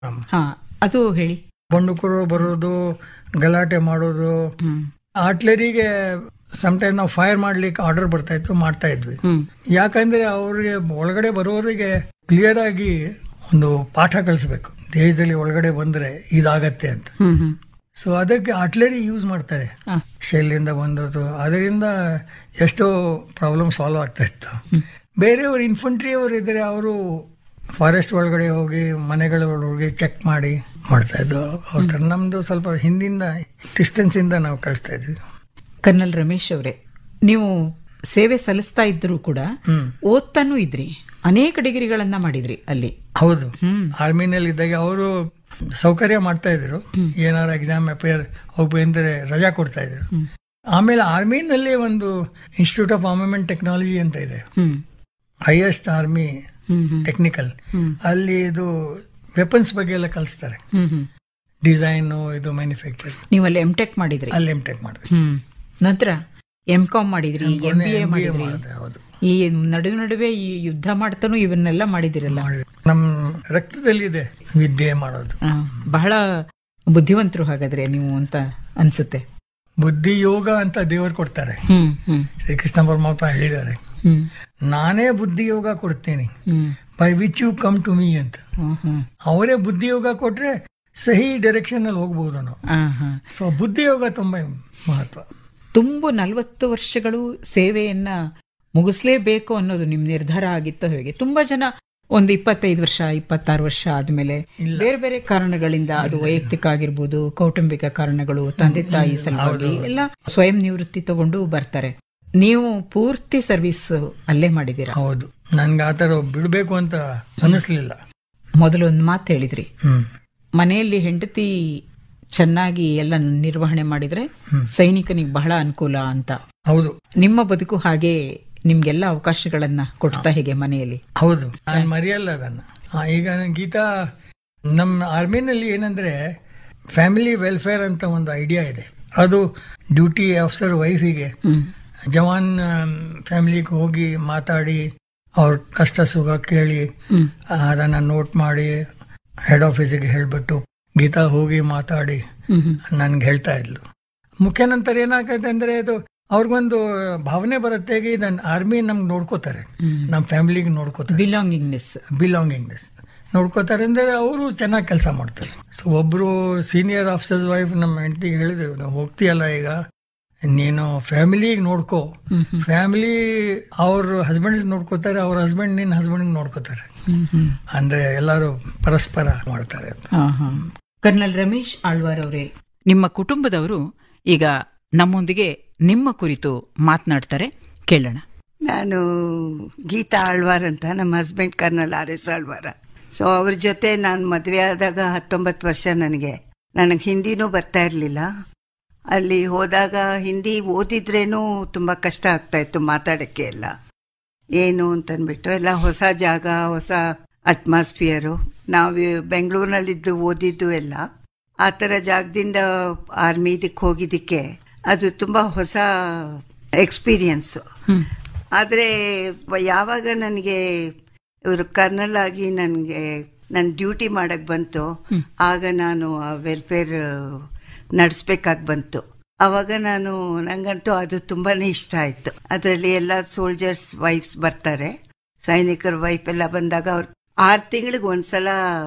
ಹಾ ಅದು ಹೇಳಿ ಬಂಡುಕರು ಬರೋದು ಗಲಾಟೆ ಮಾಡೋದು ಹ್ಮ್ ಆರ್ಟ್ಲರಿಗೆ ಸಮಟೈಮ್ ನಾವು ಫೈರ್ ಮಾಡ್ಲಿಕ್ಕೆ ಆರ್ಡರ್ ಬರ್ತಾ ಇತ್ತು ಮಾಡ್ತಾ ಇದ್ವಿ ಹ್ಮ್ ಯಾಕಂದ್ರೆ ಅವ್ರಿಗೆ ಒಳಗಡೆ ಬರೋರಿಗೆ ಕ್ಲಿಯರ್ ಆಗಿ ಒಂದು ಪಾಠ ಕಲಿಸ್ಬೇಕು ದೇಶದಲ್ಲಿ ಒಳಗಡೆ ಬಂದ್ರೆ ಇದಾಗತ್ತೆ ಅಂತ ಹ್ಮ್ ಹ್ಮ್ ಸೊ ಅದಕ್ಕೆ ಆರ್ಟ್ಲರಿ ಯೂಸ್ ಮಾಡ್ತಾರೆ ಹಾ. ಶೆಲ್ಲಿಂದ ಬಂದದ್ದು ಅದರಿಂದ ಎಷ್ಟೋ ಪ್ರಾಬ್ಲಮ್ ಸಾಲ್ವ್ ಆಗ್ತಾ ಇತ್ತು ಬೇರೆಯವರು ಇನ್ಫಂಟ್ರಿ ಅವರು ಇದ್ರೆ ಅವರು ಫಾರೆಸ್ಟ್ ಒಳಗಡೆ ಹೋಗಿ ಮನೆಗಳ ಒಳಗೆ ಚೆಕ್ ಮಾಡಿ ಮಾಡ್ತಾ ಇದ್ರು ಅವ್ರ ಥರ ನಮ್ದು ಸ್ವಲ್ಪ ಹಿಂದಿಂದ ಡಿಸ್ಟೆನ್ಸ್ ಇಂದ ನಾವು ಕಳಿಸ್ತಾ ಇದ್ವಿ ಕರ್ನಲ್ ರಮೇಶ್ ಅವರೇ ನೀವು ಸೇವೆ ಸಲ್ಲಿಸ್ತಾ ಇದ್ರು ಕೂಡ ಹ್ಮ್ ಓದ್ತಾನೂ ಇದ್ರಿ ಅನೇಕ ಡಿಗ್ರಿಗಳನ್ನ ಮಾಡಿದ್ರಿ ಅಲ್ಲಿ ಹೌದು ಹ್ಮ್ ಆರ್ಮಿನಲ್ಲಿ ಇದ್ದಾಗ ಅವರು ಸೌಕರ್ಯ ಮಾಡ್ತಾ ಇದ್ರು ಏನಾರು ಎಕ್ಸಾಮ್ ಅಪೇರ್ ಹೋಗ್ಬೇಕಂದ್ರೆ ರಜಾ ಕೊಡ್ತಾ ಇದ್ರು ಆಮೇಲೆ ಆರ್ಮಿನಲ್ಲಿ ಒಂದು ಇನ್ಸ್ಟಿಟ್ಯೂಟ್ ಆಫ್ ಆರ್ಮಮೆಂಟ್ ಟೆಕ್ನಾಲಜಿ ಅಂತ ಇದೆ ಹ್ಮ್ ಹೈಯೆಸ್ಟ್ ಆರ್ಮಿ ಹ್ಮ್ ಹ್ಮ್ ಟೆಕ್ನಿಕಲ್ ಹ್ಮ್. ಅಲ್ಲಿ ಇದು ವೆಪನ್ಸ್ ಬಗ್ಗೆ ಎಲ್ಲ ಕಲಿಸ್ತಾರೆ ಹ್ಮ್ ಹ್ಮ್ ಡಿಸೈನ್ ಇದು ಮ್ಯಾನುಫ್ಯಾಕ್ಚರ್ ನೀವು ಅಲ್ಲಿ ಎಂ ಟೆಕ್ ಮಾಡಿದ್ರಿ ಅಲ್ಲಿ ಎಂ ಟೆಕ್ ಮಾಡಿದೆ ಹ್ಮ್ ನಂತರ ಎಂ ಕಾಮ್ ಮಾಡಿದ್ರಿ ಎಂ ಬಿ ಎ ಮಾಡಿದ್ರಿ ಮಾಡಿದೆ ಹೌದು ಈ ನಡುವೆ ನಡುವೆ ಈ ಯುದ್ಧ ಮಾಡ್ತಾನು ಇವನ್ನೆಲ್ಲ ಮಾಡಿದಿರಲ್ಲ ಮಾಡಿದೆ ನಮ್ಮ ರಕ್ತದಲ್ಲಿ ಇದೆ ವಿದ್ಯೆ ಮಾಡೋದು ಆ, ಬಹಳ ಬುದ್ಧಿವಂತರು ಹಾಗಾದ್ರೆ ನೀವು ಅಂತ ಅನ್ಸುತ್ತೆ ಬುದ್ಧಿ ಯೋಗ ಅಂತ ದೇವರು ಕೊಡ್ತಾರೆ ಹ್ಮ್ ಹ್ಮ್ ಶ್ರೀಕೃಷ್ಣ ಪರಮಾತ್ಮ ಹೇಳಿದ್ದಾರೆ ಹ್ಮ್ ನಾನೇ ಬುದ್ಧಿ ಯೋಗ ಕೊಡ್ತೀನಿ hmm by which you come to me ಅಂತ ಹ್ಮ್ ಹ್ಮ್ ಅವರೇ ಬುದ್ಧಿ ಯೋಗ ಕೊಟ್ರೆ ಸಹಿ ಡೈರೆಕ್ಷನ್ ಅಲ್ಲಿ ಹೋಗ್ಬೋದು ನಾವು ಆ, ಹಾ ಸೊ ಬುದ್ಧಿ ಯೋಗ ತುಂಬಾ ಮಹತ್ವ ತುಂಬು ನಲವತ್ತು ವರ್ಷಗಳು ಸೇವೆಯನ್ನ ಮುಗಿಸ್ಲೇಬೇಕು ಅನ್ನೋದು ನಿಮ್ ನಿರ್ಧಾರ ಆಗಿತ್ತೋ ಹೇಗೆ ತುಂಬಾ ಜನ ಒಂದು ಇಪ್ಪತ್ತೈದು ವರ್ಷ ಇಪ್ಪತ್ತಾರು ವರ್ಷ ಆದ್ಮೇಲೆ ಬೇರೆ ಬೇರೆ ಕಾರಣಗಳಿಂದ ಅದು ವೈಯಕ್ತಿಕ ಆಗಿರ್ಬೋದು ಕೌಟುಂಬಿಕ ಕಾರಣಗಳು ತಂದೆ ತಾಯಿ ಸಲುವಾಗಿ ಎಲ್ಲ ಸ್ವಯಂ ನಿವೃತ್ತಿ ತಗೊಂಡು ಬರ್ತಾರೆ ನೀವು ಪೂರ್ತಿ ಸರ್ವಿಸ್ ಅಲ್ಲೇ ಮಾಡಿದೀರಾ ಹೌದು ನನ್ಗೆ ಆತರ ಬಿಡ್ಬೇಕು ಅಂತ ಅನಿಸ್ಲಿಲ್ಲ ಮೊದಲು ಒಂದು ಮಾತು ಹೇಳಿದ್ರಿ ಹ್ಮ್ ಮನೆಯಲ್ಲಿ ಹೆಂಡತಿ ಚೆನ್ನಾಗಿ ಎಲ್ಲ ನಿರ್ವಹಣೆ ಮಾಡಿದ್ರೆ ಸೈನಿಕನಿಗೆ ಬಹಳ ಅನುಕೂಲ ಅಂತ ಹೌದು ನಿಮ್ಮ ಬದುಕು ಹಾಗೆ ನಿಮ್ಗೆಲ್ಲ ಅವಕಾಶಗಳನ್ನ ಕೊಡ್ತಾ ಹೇಗೆ ಮನೆಯಲ್ಲಿ ಹೌದು ನಾನು ಮರೆಯಲ್ಲ ಅದನ್ನ ಆ, ಈಗ ಗೀತಾ ನಮ್ಮ ಆರ್ಮಿನಲ್ಲಿ ಏನಂದ್ರೆ ಫ್ಯಾಮಿಲಿ ವೆಲ್ಫೇರ್ ಅಂತ ಒಂದು ಐಡಿಯಾ ಇದೆ ಅದು ಡ್ಯೂಟಿ ಆಫೀಸರ್ ವೈಫಿಗೆ ಹ್ಮ್ ಜವಾನ್ ಫ್ಯಾಮಿಲಿಗೆ ಹೋಗಿ ಮಾತಾಡಿ ಅವ್ರ ಕಷ್ಟ ಸುಖ ಕೇಳಿ ಹ್ಮ್ ಅದನ್ನ ನೋಟ್ ಮಾಡಿ ಹೆಡ್ ಆಫೀಸಿಗೆ ಹೇಳ್ಬಿಟ್ಟು ಗೀತಾ ಹೋಗಿ ಮಾತಾಡಿ ಹ್ಮ್ ಹ್ಮ್ ನನ್ಗೆ ಹೇಳ್ತಾ ಇದ್ಲು ಮುಖ್ಯ ನಂತರ ಏನಾಗತ್ತೆ ಅಂದ್ರೆ ಅದು ಅವ್ರಿಗೊಂದು ಭಾವನೆ ಬರುತ್ತೆ ಈಗ ನನ್ನ ಆರ್ಮಿ ನಮ್ಗೆ ನೋಡ್ಕೋತಾರೆ ನಮ್ಮ ಫ್ಯಾಮಿಲಿಗೆ ನೋಡ್ಕೋತಾರೆ ಬಿಲಾಂಗಿಂಗ್ನೆಸ್ ಬಿಲಾಂಗಿಂಗ್ನೆಸ್ ನೋಡ್ಕೋತಾರೆ ಅಂದ್ರೆ ಅವರು ಚೆನ್ನಾಗಿ ಕೆಲಸ ಮಾಡ್ತಾರೆ ಸೊ ಒಬ್ರು ಸೀನಿಯರ್ ಆಫೀಸರ್ ವೈಫ್ ನಮ್ಮ ಹೆಂಡತಿಗೆ ಹೇಳಿದ್ರು ನಾವು ಹೋಗ್ತೀಯಲ್ಲ ಈಗ ನೀನು ಫ್ಯಾಮಿಲಿಗೆ ನೋಡ್ಕೋ ಹ್ಮ್ ಹ್ಮ್ ಫ್ಯಾಮಿಲಿ ಅವ್ರ ಹಸ್ಬೆಂಡ್ ನೋಡ್ಕೋತಾರೆ ಅವ್ರ ಹಸ್ಬೆಂಡ್ ನಿನ್ನ ಹಸ್ಬೆಂಡ್ ನೋಡ್ಕೋತಾರೆ ಹ್ಮ್ ಹ್ಮ್ ಅಂದ್ರೆ ಎಲ್ಲರೂ ಪರಸ್ಪರ ಮಾಡ್ತಾರೆ ಅಂತ ಹಾ, ಹಾ. ಕರ್ನಲ್ ರಮೇಶ್ ಆಳ್ವಾರ್ ಅವರೇ ನಿಮ್ಮ ಕುಟುಂಬದವರು ಈಗ ನಮ್ಮೊಂದಿಗೆ ನಿಮ್ಮ ಕುರಿತು ಮಾತನಾಡ್ತಾರೆ ಕೇಳೋಣ ನಾನು ಗೀತಾ ಆಳ್ವಾರ್ ಅಂತ ನಮ್ಮ ಹಸ್ಬೆಂಡ್ ಕರ್ನಲ್ ಆರ್ ಎಸ್ ಆಳ್ವಾರ ಸೊ ಅವ್ರ ಜೊತೆ ನಾನು ಮದುವೆ ಆದಾಗ ಹತ್ತೊಂಬತ್ತು ವರ್ಷ ನನಗೆ ನನಗೆ ಹಿಂದಿನೂ ಬರ್ತಾ ಇರಲಿಲ್ಲ ಅಲ್ಲಿ ಹೋದಾಗ ಹಿಂದಿ ಓದಿದ್ರೇನು ತುಂಬ ಕಷ್ಟ ಆಗ್ತಾ ಇತ್ತು ಮಾತಾಡೋಕ್ಕೆ ಎಲ್ಲ ಏನು ಅಂತನ್ಬಿಟ್ಟು ಎಲ್ಲ ಹೊಸ ಜಾಗ ಹೊಸ ಅಟ್ಮಾಸ್ಫಿಯರು ನಾವು ಬೆಂಗಳೂರಿನಲ್ಲಿದ್ದು ಓದಿದ್ದು ಎಲ್ಲ ಆ ಥರ ಜಾಗದಿಂದ ಆರ್ಮಿ ಇದಕ್ಕೆ ಹೋಗಿದ್ದಕ್ಕೆ ಅದು ತುಂಬ ಹೊಸ ಎಕ್ಸ್ಪೀರಿಯನ್ಸು ಹ್ಮ್ ಆದರೆ ಯಾವಾಗ ನನಗೆ ಇವರು ಕರ್ನಲ್ ಆಗಿ ನನಗೆ ನನ್ನ ಡ್ಯೂಟಿ ಮಾಡಕ್ ಬಂತು ಆಗ ನಾನು ಆ ವೆಲ್ಫೇರ್ ನಡೆಸ್ಬೇಕಾಗಿ ಬಂತು ಅವಾಗ ನಾನು ನಂಗಂತೂ ಅದು ತುಂಬಾನೇ ಇಷ್ಟ ಆಯ್ತು ಅದರಲ್ಲಿ ಎಲ್ಲ ಸೋಲ್ಜರ್ಸ್ ವೈಫ್ಸ್ ಬರ್ತಾರೆ ಸೈನಿಕರ ವೈಫ್ ಎಲ್ಲ ಬಂದಾಗ ಅವ್ರು ಆರು ತಿಂಗಳಿಗೆ ಒಂದ್ಸಲ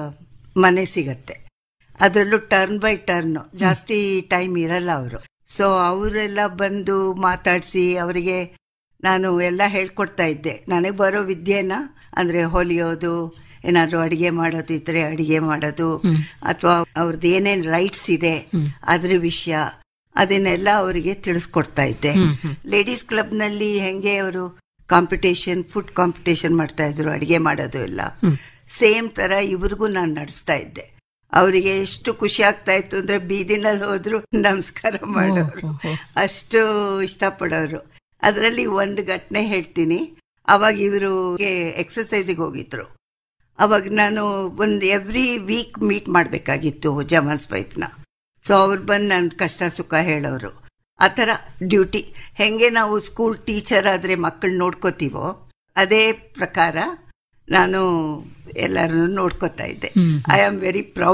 ಮನೆ ಸಿಗತ್ತೆ ಅದರಲ್ಲೂ ಟರ್ನ್ ಬೈ ಟರ್ನ್ ಜಾಸ್ತಿ ಟೈಮ್ ಇರಲ್ಲ ಅವರು ಸೊ ಅವರೆಲ್ಲ ಬಂದು ಮಾತಾಡಿಸಿ ಅವರಿಗೆ ನಾನು ಎಲ್ಲ ಹೇಳ್ಕೊಡ್ತಾ ಇದ್ದೆ ನನಗೆ ಬರೋ ವಿದ್ಯೆನ ಅಂದ್ರೆ ಹೊಲಿಯೋದು ಏನಾದ್ರು ಅಡಿಗೆ ಮಾಡೋದು ಇದ್ರೆ ಅಡಿಗೆ ಮಾಡೋದು ಅಥವಾ ಅವ್ರದ್ದು ಏನೇನ್ ರೈಟ್ಸ್ ಇದೆ ಅದ್ರ ವಿಷಯ ಅದನ್ನೆಲ್ಲ ಅವರಿಗೆ ತಿಳಿಸ್ಕೊಡ್ತಾ ಇದ್ದೆ ಲೇಡೀಸ್ ಕ್ಲಬ್ ನಲ್ಲಿ ಹೆಂಗೆ ಅವರು ಕಾಂಪಿಟೇಷನ್ ಫುಡ್ ಕಾಂಪಿಟೇಷನ್ ಮಾಡ್ತಾ ಇದ್ರು ಅಡಿಗೆ ಮಾಡೋದು ಎಲ್ಲ ಸೇಮ್ ತರ ಇವ್ರಿಗೂ ನಾನು ನಡೆಸ್ತಾ ಇದ್ದೆ ಅವರಿಗೆ ಎಷ್ಟು ಖುಷಿ ಆಗ್ತಾ ಇತ್ತು ಅಂದ್ರೆ ಬೀದಿನಲ್ಲಿ ಹೋದ್ರು ನಮಸ್ಕಾರ ಮಾಡೋರು ಅಷ್ಟು ಇಷ್ಟಪಡೋರು ಅದರಲ್ಲಿ ಒಂದು ಘಟನೆ ಹೇಳ್ತೀನಿ ಅವಾಗ ಇವರು ಎಕ್ಸಸೈಸಿಗೆ ಹೋಗಿದ್ರು ಅವಾಗ ನಾನು ಒಂದು ಎವ್ರಿ ವೀಕ್ ಮೀಟ್ ಮಾಡಬೇಕಾಗಿತ್ತು ಜವಾನ್ಸ್ ವೈಫ್ನ ಸೊ ಅವ್ರು ಬಂದು ನನ್ನ ಕಷ್ಟ ಸುಖ ಹೇಳೋರು ಆ ಥರ ಡ್ಯೂಟಿ ಹೆಂಗೆ ನಾವು ಸ್ಕೂಲ್ ಟೀಚರ್ ಆದರೆ ಮಕ್ಕಳು ನೋಡ್ಕೋತೀವೋ ಅದೇ ಪ್ರಕಾರ ನಾನು ಎಲ್ಲರನ್ನು ನೋಡ್ಕೋತಾ ಇದ್ದೆ hmm. I am very proud